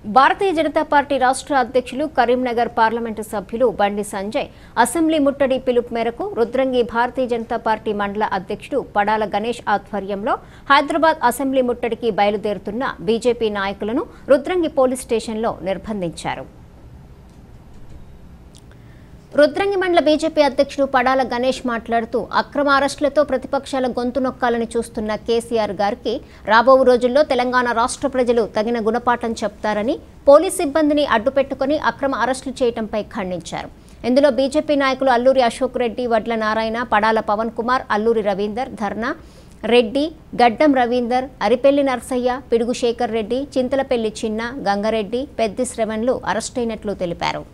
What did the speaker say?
భారతీయ Janata party రాష్ట్ర అధ్యక్షులు Karimnagar parliament సభ్యులు బండి సంజయ్ అసెంబ్లీ ముట్టడి పిలుపు మేరకు రుద్రంగి భారతీయ జనతా పార్టీ మండల అధ్యక్షుడు పడాల గణేష్ ఆధ్వర్యంలో హైదరాబాద్ అసెంబ్లీ ముట్టడికి బయలుదేరుతున్న బీజేపీ నాయకులను రుద్రంగి పోలీస్ స్టేషన్లో నిర్బంధించారు రుద్రంగి మండల బీజేపీ అధ్యక్షుడు పడాల గణేష్ మాట్లాడుతూ అక్రమ అరెస్టులతో ప్రతిపక్షాల గొంతు నొక్కాలని చూస్తున్న కేసీఆర్ గారికి రాబో రోజుల్లో తెలంగాణ రాష్ట్ర ప్రజలు తగిన గుణపాఠం చెప్తారని పోలీస్ సిబ్బందిని అడ్డుపెట్టుకుని అక్రమ అరెస్టులు చేయడంపై ఖండించారు ఇందులో బీజేపీ నాయకులు అల్లూరి అశోక్ రెడ్డి వడ్ల నారాయణ పడాల పవన్ కుమార్ అల్లూరి రవీందర్ ధర్నా రెడ్డి గడ్డం రవీందర్ అరిపెల్లి నర్సయ్య పిడుగు శేఖర్ రెడ్డి చింతలపెల్లి చిన్న గంగారెడ్డి పెద్ది శ్రవణ్లు అరెస్టైనట్లు తెలిపారు